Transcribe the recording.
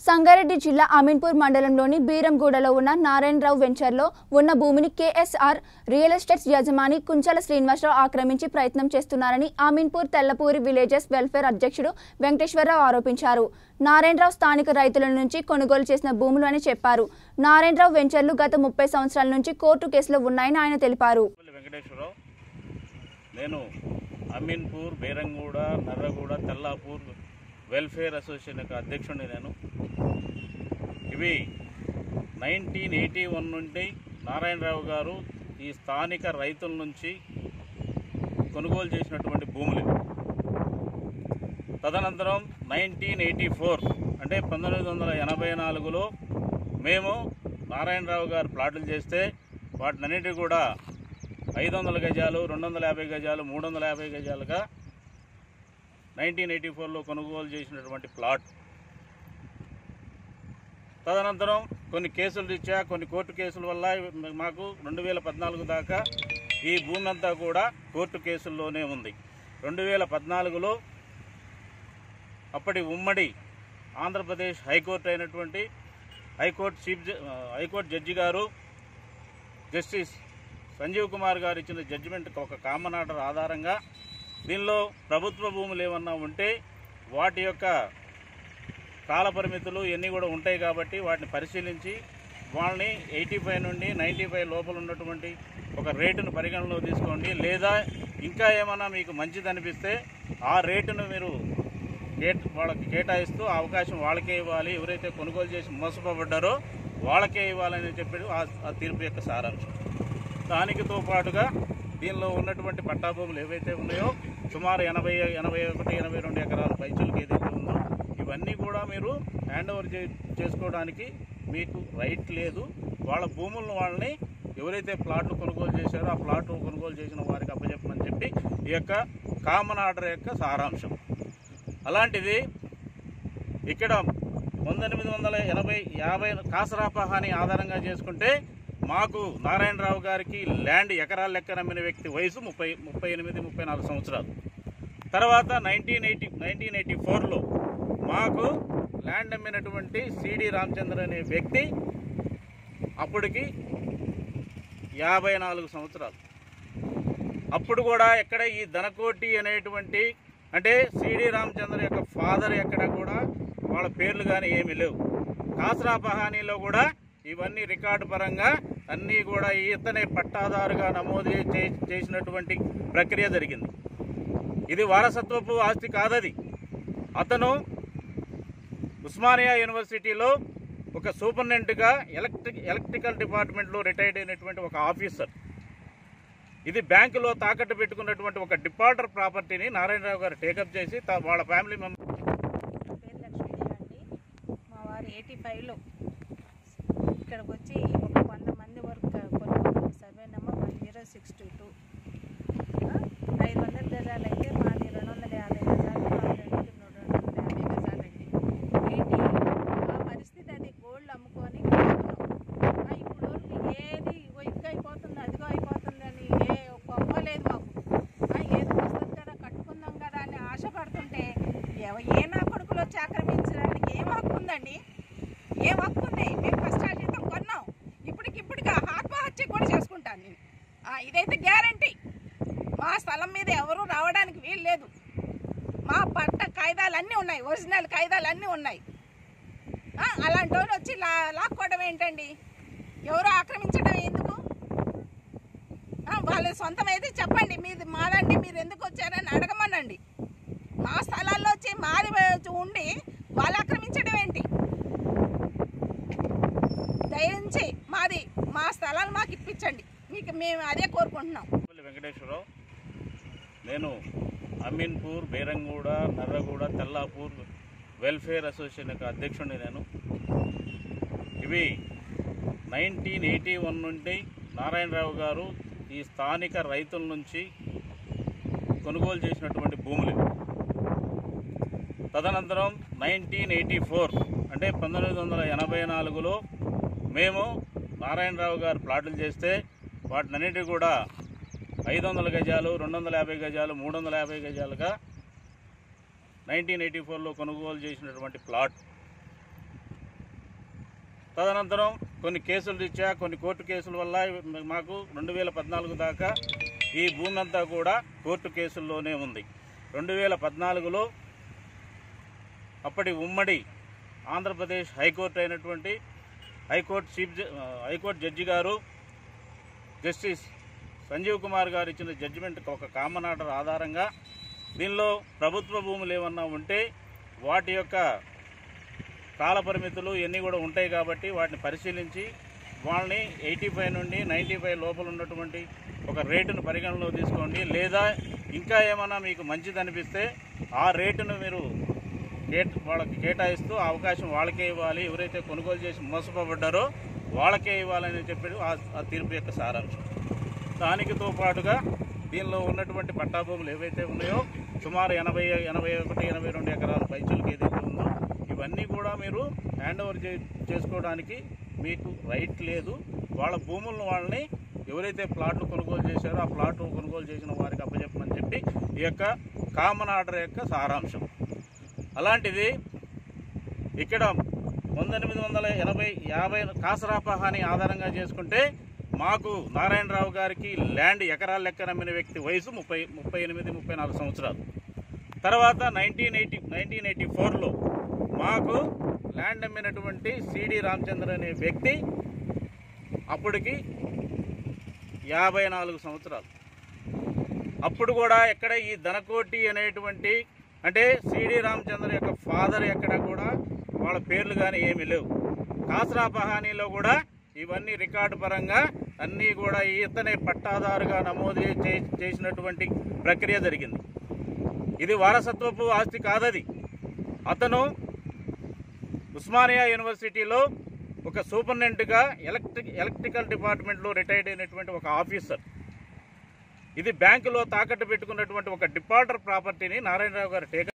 సంగారెడ్డి జిల్లా అమీన్పూర్ మండలంలోని బీరంగూడలో ఉన్న నారాయణరావు వెంచర్లో ఉన్న భూమిని కేఎస్ఆర్ రియల్ ఎస్టేట్స్ యజమాని కుంచల శ్రీనివాసరావు ఆక్రమించి ప్రయత్నం చేస్తున్నారని అమీన్పూర్ తెల్లపూరి విలేజెస్ వెల్ఫేర్ అధ్యక్షుడు వెంకటేశ్వరరావు ఆరోపించారు నారాయణరావు స్థానిక రైతుల నుంచి కొనుగోలు చేసిన భూములు అని చెప్పారు నారాయణరావు వెంచర్లు గత ముప్పై సంవత్సరాల నుంచి కోర్టు కేసులో ఉన్నాయని ఆయన తెలిపారు పల్లి వెంకటేశ్వరరావు నేను అమీన్పూర్ బేరంగూడ నర్రగూడ తెల్లాపూర్ వెల్ఫేర్ అసోసియేషన్ యొక్క అధ్యక్షుడిని నేను ఇవి నైన్టీన్ ఎయిటీ వన్ నుండి నారాయణరావు గారు ఈ స్థానిక రైతుల నుంచి కొనుగోలు చేసినటువంటి భూములు ఇవి. తదనంతరం నైన్టీన్ ఎయిటీ ఫోర్ అంటే పంతొమ్మిది వందల ఎనభై నాలుగులో మేము నారాయణరావు గారు ప్లాట్లు చేస్తే వాటినన్నిటి కూడా ఐదు వందల గజాలు రెండు వందల యాభై గజాలు మూడు వందల యాభై గజాలుగా నైన్టీన్ ఎయిటీ ఫోర్లో కొనుగోలు చేసినటువంటి ప్లాట్ తదనంతరం కొన్ని కేసులు రీత్యా కొన్ని కోర్టు కేసుల వల్ల మాకు రెండు వేల పద్నాలుగు దాకా ఈ భూమి అంతా కూడా కోర్టు కేసుల్లోనే ఉంది రెండు వేల పద్నాలుగులో అప్పటి ఉమ్మడి ఆంధ్రప్రదేశ్ హైకోర్టు అయినటువంటి హైకోర్టు చీఫ్ జ- హైకోర్టు జడ్జి గారు జస్టిస్ సంజీవ్ కుమార్ గారు ఇచ్చిన జడ్జిమెంట్ ఒక కామన్ ఆర్డర్ ఆధారంగా దీనిలో ప్రభుత్వ భూములు ఏమన్నా ఉంటే వాటి యొక్క కాల పరిమితులు ఇవన్నీ కూడా ఉంటాయి కాబట్టి వాటిని పరిశీలించి వాళ్ళని ఎయిటీ ఫైవ్ నుండి నైంటీ ఫైవ్ లోపల ఉన్నటువంటి ఒక రేటును పరిగణలో తీసుకోండి లేదా ఇంకా ఏమైనా మీకు మంచిది అనిపిస్తే ఆ రేటును మీరు కేట్ వాళ్ళకి కేటాయిస్తూ ఆ అవకాశం వాళ్ళకే ఇవ్వాలి ఎవరైతే కొనుగోలు చేసి మోసపోబడ్డారో వాళ్ళకే ఇవ్వాలని చెప్పి ఆ ఆ తీర్పు యొక్క సారాంశం దానికితో పాటుగా దీనిలో ఉన్నటువంటి పట్టా భూములు ఏవైతే ఉన్నాయో సుమారు ఎనభై ఎనభై ఒకటి ఎనభై రెండు ఎకరాల పైచులకు ఏదైతే ఉందో ఇవన్నీ కూడా మీరు హ్యాండ్ ఓవర్ చే చేసుకోవడానికి మీకు రైట్ లేదు వాళ్ళ భూములను వాళ్ళని ఎవరైతే ప్లాట్లు కొనుగోలు చేశారో ఆ ప్లాట్ కొనుగోలు చేసిన వారికి అప్పచెప్పమని చెప్పి ఈ యొక్క కామన్ ఆర్డర్ యొక్క సారాంశం అలాంటిది ఇక్కడ పంతొమ్మిది వందల ఎనభై యాభై కాసరాపహాని ఆధారంగా చేసుకుంటే మాకు నారాయణరావు గారికి ల్యాండ్ ఎకరాల లెక్క నమ్మిన వ్యక్తి వయసు ముప్పై ముప్పై ఎనిమిది ముప్పై నాలుగు సంవత్సరాలు తర్వాత నైన్టీన్ ఎయిటీ నైన్టీన్ ఎయిటీ ఫోర్లో మాకు ల్యాండ్ అమ్మినటువంటి సిడి రామచంద్ర అనే వ్యక్తి అప్పటికి యాభై నాలుగు సంవత్సరాలు అప్పుడు కూడా ఎక్కడ ఈ ధనకోటి అనేటువంటి అంటే సిడి రామచంద్ర యొక్క ఫాదర్ ఎక్కడ కూడా వాళ్ళ పేర్లు కానీ ఏమీ లేవు కాసరా పహానీలో కూడా ఇవన్నీ రికార్డు పరంగా అన్నీ కూడా ఇతనే పట్టాదారుగా నమోదు చే- చేసినటువంటి ప్రక్రియ జరిగింది ఇది వారసత్వపు ఆస్తి కాదది అతను ఉస్మానియా యూనివర్సిటీలో ఒక సూపరింటెండెంట్గా ఎలక్ట్రిక్ ఎలక్ట్రికల్ డిపార్ట్మెంట్లో రిటైర్డ్ అయినటువంటి ఒక ఆఫీసర్ ఇది బ్యాంకులో తాకట్టు పెట్టుకున్నటువంటి ఒక డిపార్టర్ ప్రాపర్టీని నారాయణరావు గారు టేకప్ చేసి తా- వాళ్ళ ఫ్యామిలీ మెంబర్ నా పేరు లక్ష్మీదేవి అండి మా వారు ఎయిటీ ఫైవ్లో ఇక్కడికి వచ్చి ఒక వంద మంది వరకు కొనుక్కున్నాం survey number one zero six two two ఐదు వందల గజాలు అయితే మాది రెండు వందల యాభై గజాలు మా ఫ్రెండ్కి రెండు వందల యాభై గజాలు అండి ఎయిటీ ఆ పరిస్థితి అది గోల్డ్ అమ్ముకొని కొనుక్కున్నాం. ఆ, ఇప్పుడు వరకు ఏది ఇగో ఇదిగో అయిపోతుంది అదిగో అయిపోతుంది అని ఏ గొప్ప లేదు మాకు ఆ, ఏది వస్తుంది కదా కట్టుకుందాం కదా అని ఆశపడుతుంటే ఎవ- ఏ నా కొడుకులు వచ్చి ఆక్రమించడానికి ఏం హక్కు ఉందండి ఏం హక్కు ఉంది మేము కష్టార్జితం కొన్నాం ఇప్పటికిప్పటికి ఆత్మహత్య కూడా చేసుకుంటాను నేను ఆ, ఇదైతే గ్యారంటీ మా స్థలం మీద ఎవరు రావడానికి వీలు లేదు మా పట్ట కాయిదాలు అన్నీ ఉన్నాయి ఒరిజినల్ కాయిదాలు అన్నీ ఉన్నాయి ఆ, అలాంటి వాళ్ళు వచ్చి లా లాక్కోవడం ఏంటండి ఎవరు ఆక్రమించడం ఎందుకు ఆ, వాళ్ళ సొంతం అయితే చెప్పండి మీది మాదండి మీరు ఎందుకు వచ్చారని అడగమనండి మా స్థలాల్లో వచ్చి మాది ఉండి వాళ్ళు ఆక్రమించడం ఏంటి దయించి మాది మా స్థలాలు మాకు ఇప్పించండి మీకు మేము అదే కోరుకుంటున్నాం పల్లి వెంకటేశ్వరరావు నేను అమీన్పూర్ బేరంగూడ నర్రగూడ తెల్లాపూర్ వెల్ఫేర్ అసోసియేషన్ యొక్క అధ్యక్షుడిని నేను ఇవి నైన్టీన్ ఎయిటీ వన్ నుండి నారాయణరావు గారు ఈ స్థానిక రైతుల నుంచి కొనుగోలు చేసినటువంటి భూములు ఇవి. తదనంతరం నైన్టీన్ ఎయిటీ ఫోర్ అంటే పంతొమ్మిది వందల ఎనభై నాలుగులో మేము నారాయణరావు గారు ప్లాట్లు చేస్తే వాటినన్నిటి కూడా ఐదు వందల గజాలు రెండు వందల యాభై గజాలు మూడు వందల యాభై గజాలుగా నైన్టీన్ ఎయిటీ ఫోర్లో కొనుగోలు చేసినటువంటి ప్లాట్ తదనంతరం కొన్ని కేసులు రీత్యా కొన్ని కోర్టు కేసుల వల్ల మాకు రెండు వేల పద్నాలుగు దాకా ఈ భూమి అంతా కూడా కోర్టు కేసుల్లోనే ఉంది రెండు వేల పద్నాలుగులో అప్పటి ఉమ్మడి ఆంధ్రప్రదేశ్ హైకోర్టు అయినటువంటి హైకోర్టు చీఫ్ జ- ఆ, హైకోర్టు జడ్జి గారు జస్టిస్ సంజీవ్ కుమార్ గారు ఇచ్చిన జడ్జిమెంట్ ఒక కామన్ ఆర్డర్ ఆధారంగా దీనిలో ప్రభుత్వ భూములు ఏమన్నా ఉంటే వాటి యొక్క కాల పరిమితులు ఇవన్నీ కూడా ఉంటాయి కాబట్టి వాటిని పరిశీలించి వాళ్ళని ఎయిటీ ఫైవ్ నుండి నైంటీ ఫైవ్ లోపల ఉన్నటువంటి ఒక రేటును పరిగణలో తీసుకోండి లేదా ఇంకా ఏమైనా మీకు మంచిది అనిపిస్తే ఆ రేటును మీరు కేట వాళ్ళకి కేటాయిస్తూ ఆ అవకాశం వాళ్ళకే ఇవ్వాలి ఎవరైతే కొనుగోలు చేసి మోసపోబడ్డారో వాళ్ళకే ఇవ్వాలని చెప్పి ఆ ఆ తీర్పు యొక్క సారాంశం దానికితో పాటుగా దీనిలో ఉన్నటువంటి పట్టా భూములు ఏవైతే ఉన్నాయో సుమారు ఎనభై ఎనభై ఒకటి ఎనభై రెండు ఎకరాల పైచులకు ఏదైతే ఉందో ఇవన్నీ కూడా మీరు హ్యాండ్ ఓవర్ చే చేసుకోవడానికి మీకు రైట్ లేదు వాళ్ళ భూములను వాళ్ళని ఎవరైతే ప్లాట్లు కొనుగోలు చేశారో ఆ ప్లాట్ కొనుగోలు చేసిన వారికి అప్పచెప్పమని చెప్పి ఈ యొక్క కామన్ ఆర్డర్ యొక్క సారాంశం అలాంటిది ఇక్కడ పంతొమ్మిది వందల ఎనభై యాభై కాసరాప హాని ఆధారంగా చేసుకుంటే మాకు నారాయణరావు గారికి ల్యాండ్ ఎకరాల లెక్కన అమ్మిన వ్యక్తి వయసు ముప్పై ముప్పై ఎనిమిది ముప్పై నాలుగు సంవత్సరాలు తర్వాత నైన్టీన్ ఎయిటీ నైన్టీన్ ఎయిటీ ఫోర్లో మాకు ల్యాండ్ అమ్మినటువంటి సిడి రామచంద్ర అనే వ్యక్తి అప్పటికి యాభై నాలుగు సంవత్సరాలు అప్పుడు కూడా ఎక్కడ ఈ ధనకోటి అనేటువంటి అంటే సిడి రామచంద్ర యొక్క ఫాదర్ ఎక్కడ కూడా వాళ్ళ పేర్లు కానీ ఏమీ లేవు కాసరా పహానీలో కూడా ఇవన్నీ రికార్డు పరంగా అన్నీ కూడా ఇతనే పట్టాదారుగా నమోదు చే- చేసినటువంటి ప్రక్రియ జరిగింది ఇది వారసత్వపు ఆస్తి కాదది అతను ఉస్మానియా యూనివర్సిటీలో ఒక సూపరింటెండెంట్గా ఎలక్ట్రిక్ ఎలక్ట్రికల్ డిపార్ట్మెంట్లో రిటైర్డ్ అయినటువంటి ఒక ఆఫీసర్ ఇది బ్యాంకులో తాకట్టు పెట్టుకున్నటువంటి ఒక డిపార్టర్ ప్రాపర్టీని నారాయణరావు గారు టేక్